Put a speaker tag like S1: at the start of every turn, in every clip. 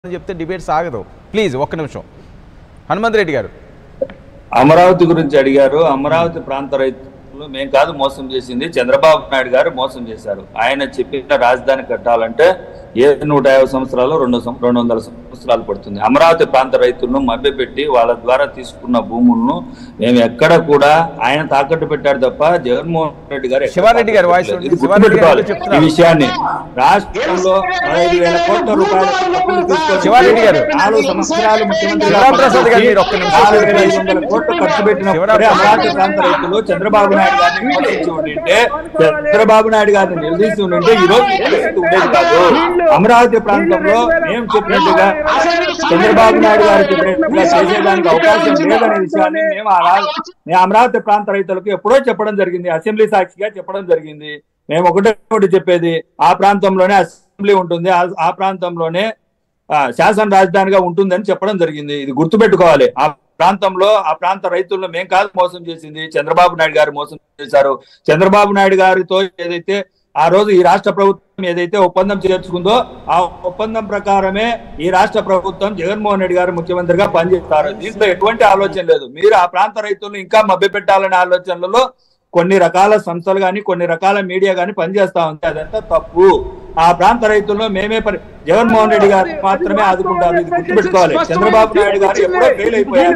S1: అని చెప్తే డిబేట్ సాగదు ప్లీజ్ ఒక్క నిమిషం హనుమంత్ రెడ్డి గారు
S2: అమరావతి గురించి అడిగారు అమరావతి ప్రాంత రైతులు మేము కాదు మోసం చేసింది చంద్రబాబు నాయుడు గారు మోసం చేశారు ఆయన చెప్పిన రాజధాని కట్టాలంటే ఏ నూట యాభై సంవత్సరాలు రెండు సం- రెండు వందల సంవత్సరాలు పడుతుంది అమరావతి ప్రాంత రైతులను మభ్యపెట్టి వాళ్ళ ద్వారా తీసుకున్న భూములను మేము ఎక్కడ కూడా ఆయన తాకట్టు పెట్టాడు తప్ప జగన్మోహన్ రెడ్డి గారు ఎక్కడ
S1: శివారెడ్డి గారు వాయిస్
S2: తాకట్టు పెట్టలేదు. ఇది
S1: శివారెడ్డి గారు
S2: గుర్తుపెట్టుకోవాలి
S1: చెప్తున్నారు.
S2: ఈ విషయాన్ని రాష్ట్రంలో పదహైదు వేల కోట్ల రూపాయల అప్పులు తీసుకొచ్చి
S1: శివారెడ్డి గారు.
S2: నాలుగు సంవత్సరాలు ముఖ్యమంత్రిగా
S1: శివరామప్రసాద్ గారు మీరు ఒక్క నిమిషం
S2: నాలుగు వేల ఐదు వందల కోట్లు ఖర్చు పెట్టినప్పుడే
S1: శివరామప్రసాద్
S2: అమరావతి ప్రాంత రైతులు చంద్రబాబు నాయుడు గారిని విమర్శించి ఉండింటే చంద్రబాబు నాయుడు గారిని నిలదీసి ఉండింటే ఈ రోజు ఈ పరిస్థితి ఉండేది కాదు అమరావతి ప్రాంతంలో మేము చెప్పినట్టుగా చంద్రబాబు నాయుడు గారు చెప్పినట్టుగా చేసేదానికి అవకాశం లేదనే విషయాన్ని మేము ఆ రా- మేము అమరావతి ప్రాంత రైతులకు ఎప్పుడో చెప్పడం జరిగింది అసెంబ్లీ సాక్షిగా చెప్పడం జరిగింది మేము ఒకటే ఒకటి చెప్పేది ఆ ప్రాంతంలోనే అసెంబ్లీ ఉంటుంది ఆ- ఆ ప్రాంతంలోనే ఆ, శాసన రాజధానిగా ఉంటుందని చెప్పడం జరిగింది ఇది గుర్తుపెట్టుకోవాలి ఆ ప్రాంతంలో ఆ ప్రాంత రైతులను మేం కాదు మోసం చేసింది చంద్రబాబు నాయుడు గారు మోసం చేశారు చంద్రబాబు నాయుడు గారితో ఏదైతే ఆ రోజు ఈ రాష్ట్ర ప్రభుత్వం ఏదైతే ఒప్పందం చేర్చుకుందో ఆ ఒప్పందం ప్రకారమే ఈ రాష్ట్ర ప్రభుత్వం జగన్మోహన్ రెడ్డి గారు ముఖ్యమంత్రిగా పనిచేస్తారు దీంట్లో ఎటువంటి ఆలోచన లేదు మీరు ఆ ప్రాంత రైతులను ఇంకా మభ్యపెట్టాలనే ఆలోచనలలో కొన్ని రకాల సంస్థలు కానీ కొన్ని రకాల మీడియా కానీ పనిచేస్తా ఉంది అదంతా తప్పు ఆ ప్రాంత రైతుల్లో మేమే పరి జగన్మోహన్ రెడ్డి గారు మాత్రమే ఆదుకుంటారు ఇది గుర్తుపెట్టుకోవాలి చంద్రబాబు నాయుడు గారు ఎప్పుడో ఫెయిల్ అయిపోయారు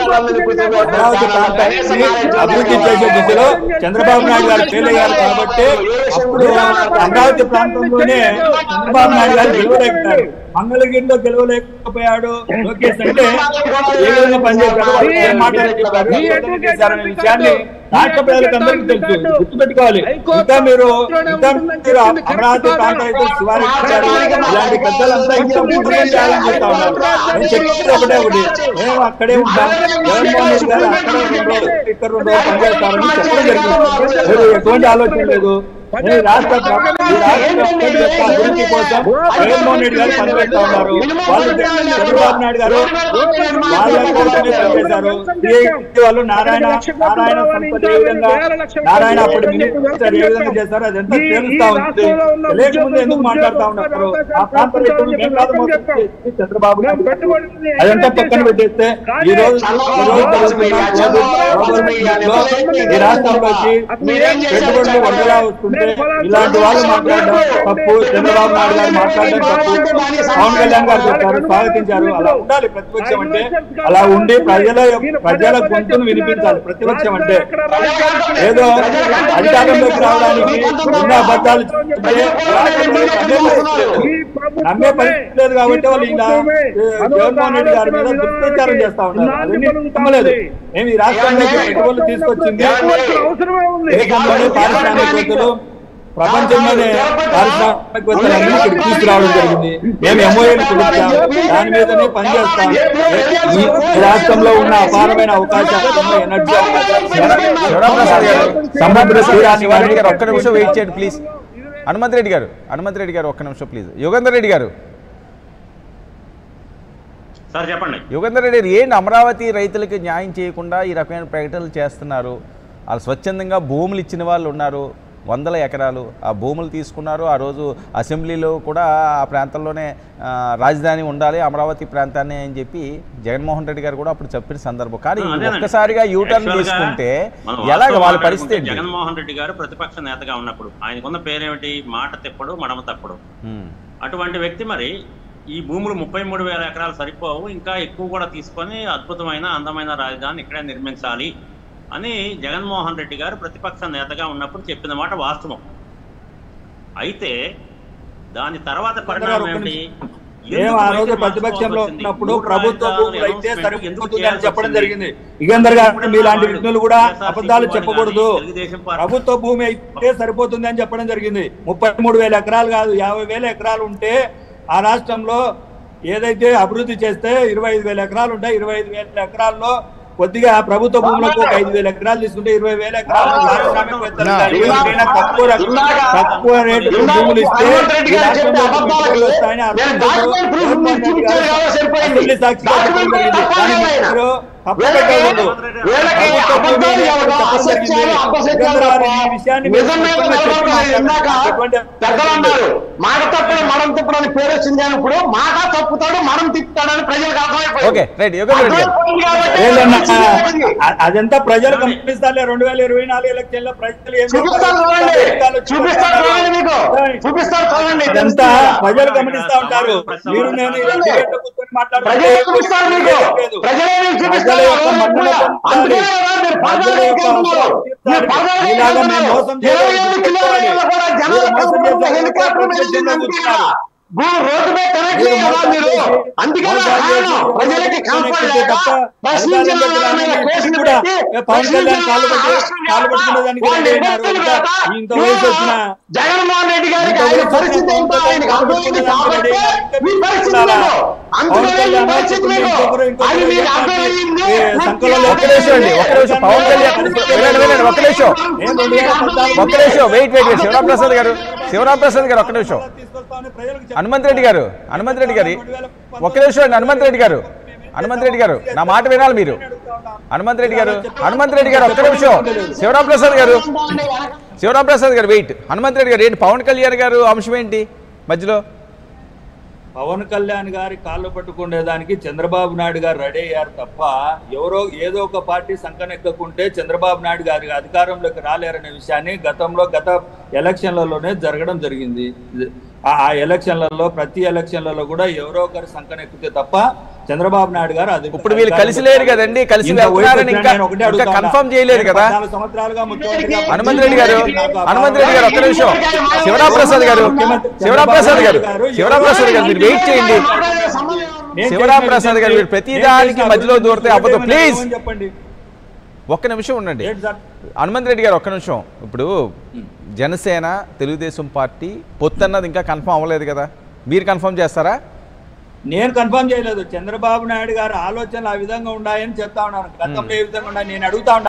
S2: అమరావతి ప్రాంతాన్ని అభివృద్ధి చేసే దిశలో చంద్రబాబు నాయుడు గారు ఫెయిల్ అయ్యారు కాబట్టి అప్పుడు అమరావతి ప్రాంతంలోనే చంద్రబాబు నాయుడు గారు గెలవలేకపోయారు మంగళగిరిలో గెలవలేకపోయాడు లోకేష్ అంటే ఏ విధంగా పనిచేశారు వాళ్ళు ఏం మాట్లాడారు చెప్పారు ఏ విధంగా చేశారనే విషయాన్ని రాష్ట్ర ప్రజలకు అందరికీ తెలుసు ఇది గుర్తుపెట్టుకోవాలి ఇంకా మీరు ఇంకా మీరు అమరావతి ప్రాంత రైతులు శివారెడ్డి గారు ఇలాంటి పెద్దలంతా ఇంకా ముందుకు చేయాలని చెప్తా ఉన్నారు నేను చెప్పేది ఒకటే ఒకటి మేము అక్కడే ఉంటాం జగన్మోహన్ రెడ్డి గారు అక్కడ రెండు రోజులు ఇక్కడ రెండు రోజులు పనిచేస్తారని చెప్పడం జరిగింది మీరు ఎటువంటి ఆలోచన లేదు నేను రాష్ట్ర ప్ర- ఈ రాష్ట్ర ప్రజల యొక్క అభివృద్ధి కోసం జగన్మోహన్ రెడ్డి గారు పనిచేస్తా ఉన్నారు వాళ్ళు చంద్రబాబు నాయుడు గారు వాళ్ళ కోసమే పనిచేశారు CIT వాళ్ళు నారాయణ నారాయణ సంపద ఏ విధంగా నారాయణ అప్పుడు మినిస్టర్ ఏ విధంగా చేశారో అదంతా తెలుస్తా ఉంది లేకముందు ఎందుకు మాట్లాడుతా ఉన్నారు ఆ ప్రాంత రైతులు మేము కాదు మోసం చేసింది చంద్రబాబు నాయుడు గారు. అదంతా పక్కన పెట్టేస్తే ఈ రోజు ఈ రోజు జరుగుతున్న గ్లోబల్ గ్లోబల్ మీటింగ్ లో ఈ రాష్ట్రంలోకి పెట్టుబడులు వరదలా వస్తుంటే ఇలాంటి వాళ్ళు మాట్లాడడం తప్పు చంద్రబాబు నాయుడు గారు మాట్లాడడం తప్పు పవన్ కళ్యాణ్ గారు చెప్పారు స్వాగతించారు అలా ఉండాలి ప్రతిపక్షం అంటే అలా ఉండి ప్రజల ప్రజల గొంతును వినిపించాలి ప్రతిపక్షం అంటే ఏదో అధికారంలోకి రావడానికి ఎన్నో అబద్ధాలు చెప్తే రాష్ట్రంలో నమ్మే పరిస్థితి లేదు. నమ్మే పరిస్థితి లేదు కాబట్టి వాళ్ళు ఇలా ఏ, జగన్మోహన్ రెడ్డి గారి మీద దుష్ప్రచారం చేస్తా ఉన్నారు అవన్నీ నమ్మలేదు మేము ఈ రాష్ట్రానికి పెట్టుబడులు తీసుకొచ్చింది దేశంలోనే పారిశ్రామికవేత్తలు ప్రపంచంలోనే పారిశ్రామికవేత్తలన్నీ ఇక్కడ తీసుకురావడం జరిగింది మేము ఎంఓఏలు కుదుర్చాం దాని మీదనే పనిచేస్తాం ఈ రాష్ట్రంలో ఉన్న అపారమైన అవకాశాలు ఎనర్జీ
S1: శివరామప్రసాద్ గారు
S2: సముద్ర తీరాన్ని
S1: శివారెడ్డి గారు ఒక్క
S2: కానీ
S1: నిమిషం వెయిట్ చేయండి ప్లీజ్ హనుమంత్ రెడ్డి గారు హనుమంత్ రెడ్డి గారు ఒక్క నిమిషం ప్లీజ్ యుగంధర్ రెడ్డి గారు
S3: సార్ చెప్పండి
S1: యుగంధర్ రెడ్డి గారు ఏంటి అమరావతి రైతులకి న్యాయం చేయకుండా ఈ రకమైన ప్రకటనలు చేస్తున్నారు వాళ్ళు స్వచ్ఛందంగా భూములు ఇచ్చిన వాళ్ళు ఉన్నారు వందల ఎకరాలు ఆ భూములు తీసుకున్నారు ఆ రోజు అసెంబ్లీలో కూడా ఆ ప్రాంతంలోనే ఆ, రాజధాని ఉండాలి అమరావతి ప్రాంతాన్ని అని చెప్పి జగన్మోహన్ రెడ్డి గారు కూడా అప్పుడు చెప్పిన సందర్భం కానీ
S3: అదేనండి.
S1: ఒక్కసారిగా యూటర్న్
S3: Actual గా
S1: తీసుకుంటే
S3: మనం
S1: ఎలాగ
S3: వాస్తవం
S1: వాళ్ళ పరిస్థితి
S3: మాట్లాడుకుంటే
S1: ఏంటి
S3: జగన్మోహన్ రెడ్డి గారు ప్రతిపక్ష నేతగా ఉన్నప్పుడు ఆయనకున్న పేరేమిటి మాట తెప్పడు మడమ తప్పడు
S1: ఉమ్.
S3: అటువంటి వ్యక్తి మరి ఈ భూములు ముప్పై మూడు వేల ఎకరాలు సరిపోవు ఇంకా ఎక్కువ కూడా తీసుకొని అద్భుతమైన అందమైన రాజధాని ఇక్కడే నిర్మించాలి అని జగన్మోహన్ రెడ్డి గారు ప్రతిపక్ష నేతగా ఉన్నప్పుడు చెప్పిన మాట వాస్తవం అయితే దాని తర్వాత పరిణామం ఏమిటి
S2: మేము ఆ రోజు ప్రతిపక్షంలో ఉన్నప్పుడు ప్రభుత్వ భూములు అయితే సరిపోతుంది అని చెప్పడం జరిగింది యుగంధర్ గారు మీలాంటి విఘ్నులు కూడా అబద్ధాలు చెప్పకూడదు ప్రభుత్వ భూమి అయితే సరిపోతుంది అని చెప్పడం జరిగింది ముప్పై మూడు వేల ఎకరాలు కాదు యాభై వేల ఎకరాలు ఉంటే ఆ రాష్ట్రంలో ఏదైతే అభివృద్ధి చేస్తే ఇరవై ఐదు వేల ఎకరాలు ఉంటాయి ఇరవై ఐదు వేల ఎకరాల్లో కొద్దిగా ప్రభుత్వ భూములకు ఒక ఐదు వేల ఎకరాలు తీసుకుంటే ఇరవై వేల ఎకరాలు పారిశ్రామికవేత్తలు కానీ ఎవరికైనా తక్కువ రక- తక్కువ రేటు భూములు ఇస్తే ఈ రాష్ట్రంలో పెట్టుబడులు వస్తాయని అర్థం చేశారు. జగన్మోహన్ రెడ్డి గారు అసెంబ్లీ సాక్షిగా చెప్పడం జరిగింది. కానీ మీరు తప్పు పెట్టకూడదు. ప్రభుత్వ భూమి అనేది చెప్పడం జరిగింది. జగన్ గారు ఈ విషయాన్ని మీరు
S4: నిజమే
S2: స్పష్టంగా చెప్పి
S4: ఇందాక
S2: మాట్లాడారు. ఎటువంటి
S4: పెద్దలు అన్నారు మాట తప్పుడు మడం తిప్పడం అని పేరు వచ్చింది కానీ ఇప్పుడు మాట తప్పుతాడు మడం తిప్పుతాడని ప్రజలకు అర్థమైపోయింది
S1: ఓకే రైట్ యోగేంద్ర రెడ్డి గారు
S4: అర్థమైపోయింది కాబట్టి
S2: లేదన్నా,
S4: వచ్చింది.
S2: అ- అదంతా ప్రజలు గమనిస్తారులే రెండు వేల ఇరవై నాలుగు ఎలక్షన్ లో ప్రజలు ఏం
S4: చూపిస్తాను
S2: చేస్తారు?
S4: చూడండి
S2: ఫలితాలు
S4: చూపిస్తాను చూడండి మీకు చూపిస్తాను చూడండి
S2: అదంతా
S4: తెలుస్తుంది.
S2: ప్రజలు గమనిస్తా ఉంటారు మీరు నేను ఇలా డిబేట్లో కూర్చొని మాట్లాడుతుంటే
S4: ప్రజలే చూపిస్తారు మీకు
S2: లేదు.
S4: ప్రజలే మీకు
S2: ప్రజల
S4: చూపిస్తారు
S2: యొక్క మన్నన
S4: అందుకే
S2: పొందాలి.
S4: కదా మీరు
S2: ప్రజల
S4: పదవులు
S2: యొక్క
S4: ఎక్కేస్తున్నారు. మీరు పదవులు
S2: ఇలాగా మేము
S4: ఎక్కేస్తున్నారు.
S2: మోసం
S4: ఇరవై
S2: చేయలేదు.
S4: ఐదు కిలోమీటర్లు కూడా జనాలు
S2: మీరు మోసం
S4: కనపడకుండా
S2: చేశారు.
S4: హెలికాప్టర్ మీద
S2: ప్రజలు
S4: వెళ్ళి
S2: కూర్చున్నారు.
S4: భూ రోడ్డు మీద తిరగట్లేదు
S2: మీరు
S4: కదా
S2: మోసం
S4: మీరు
S2: చేసి,
S4: అందుకే
S2: మోసం
S4: నా కారణం
S2: చేసి,
S4: ప్రజలకి
S2: మోసం
S4: కనపడలేక
S2: తప్ప
S4: ప్రశ్నించిన
S2: అధికారం
S4: వాళ్ళ మీద
S2: పెట్టడానికి
S4: కేసులు
S2: కూడా
S4: పెట్టి
S2: ఏ పవన్ కళ్యాణ్
S4: ప్రశ్నించిన
S2: కాళ్ళు పట్టి-
S4: వాళ్ళ అరెస్టులు
S2: కాళ్ళు పట్టుకునేదానికి
S4: వాళ్ళు
S2: రెడీ అయినారు.
S4: నిందితులు
S2: ఇంకా
S4: కదా.
S2: ఇంత వయసు వచ్చిన
S4: జగన్మోహన్ రెడ్డి గారికి
S2: ఇంత
S4: ఆయన
S2: వయసు
S4: పరిస్థితి
S2: వచ్చిన
S4: ఏంటో
S2: పవన్
S4: ఆయనకు
S2: కళ్యాణ్
S4: అర్థమైంది
S2: రెడ్డి
S4: కాబట్టి
S2: గారు
S4: మీ
S2: ఇంకా
S4: పరిస్థితి
S2: చెప్తున్నారా?
S4: లేదు అందుకనే
S2: పవన్
S4: ఈ
S2: కళ్యాణ్
S4: పరిస్థితి
S2: ఇంకొకరు,
S4: లేదు
S2: ఇంకొకరు, ఇంకొకరు
S4: అది మీకు
S2: చెప్పండి.
S4: అర్థమైంది
S2: ఏ సంకలంలో
S1: ఒక్క నిమిషం అండి ఒక్క నిమిషం పవన్ కళ్యాణ్ వినండి వినండి ఒక్క నిమిషం
S2: నేను రెండు వేల పద్నాలుగు
S1: ఒక్క నిమిషం wait wait wait Sivaram Prasad garu Sivaram Prasad గారు ఒక్క నిమిషం
S2: తీసుకొస్తామని ప్రజలకు చెప్పండి.
S1: హనుమంత్ రెడ్డి గారు హనుమంత్ రెడ్డి గారు ఒక్క నిమిషం అండి హనుమంత్ రెడ్డి గారు హనుమంత్ రెడ్డి గారు నా మాట వినాలి మీరు హనుమంత్ రెడ్డి గారు హనుమంత్ రెడ్డి గారు ఒక్క నిమిషం శివరాం ప్రసాద్ గారు శివరాం ప్రసాద్ గారు వెయిట్ హనుమంత్ రెడ్డి గారు ఏంటి పవన్ కళ్యాణ్ గారు అంశం ఏంటి మధ్యలో
S2: పవన్ కళ్యాణ్ గారి కాళ్ళు పట్టుకునేదానికి చంద్రబాబు నాయుడు గారు రెడీ అయ్యారు తప్ప ఎవరో ఏదో ఒక పార్టీ సంకనెక్కకుంటే చంద్రబాబు నాయుడు గారి అధికారంలోకి రాలేరనే విషయాన్ని గతంలో గత ఎలక్షన్లలోనే జరగడం జరిగింది ఇది- ఆ ఆ ఎలక్షన్లలో ప్రతి ఎలక్షన్లలో కూడా ఎవరో ఒకరు సంకనెక్కితే తప్ప చంద్రబాబు నాయుడు గారు అది
S1: ఇప్పుడు వీళ్ళు కలిసి లేరు కదండి, కలిసి
S2: ఇంత వయసు
S1: వెళ్తున్నారని
S2: వచ్చినా
S1: ఇంకా-
S2: నేను ఒకటే
S1: ఇంకా
S2: అడుగుతా ఉన్నా.
S1: confirm చేయలేదు
S2: నేను
S1: కదా?
S2: పద్నాలుగు సంవత్సరాలుగా ముఖ్యమంత్రిగా
S1: హనుమంత్ రెడ్డి గారు
S2: నాకు ఆ
S1: హనుమంత్ రెడ్డి గారు ఒక్క నిమిషం శివరాం ప్రసాద్ గారు శివరాం ప్రసాద్ గారు శివరాం ప్రసాద్ గారు మీరు వెయిట్ చేయండి
S2: నేను
S1: శివరాం
S2: చేసిన
S1: ప్రసాద్ గారు మీరు ప్రతి
S2: నేను
S1: దానికి
S2: చేసిన
S1: మధ్యలో
S2: అభివృద్ధి
S1: దూరితే అవ్వదు
S2: ఏమని
S1: ప్లీజ్
S2: ఏమని చెప్పండి
S1: ఒక్క నిమిషం ఉండండి
S2: ఏంటి సార్
S1: హనుమంత్ రెడ్డి గారు ఒక్క నిమిషం ఇప్పుడు జనసేన తెలుగుదేశం పార్టీ పొత్తు అన్నది ఇంకా కన్ఫర్మ్ అవ్వలేదు కదా మీరు కన్ఫర్మ్ చేస్తారా
S2: నేను కన్ఫర్మ్ చేయలేదు చంద్రబాబు నాయుడు గారి ఆలోచనలు ఆ విధంగా ఉన్నాయని చెప్తా ఉన్నాను గతంలో ఏ విధంగా ఉన్నాయి నేను అడుగుతా ఉన్నాను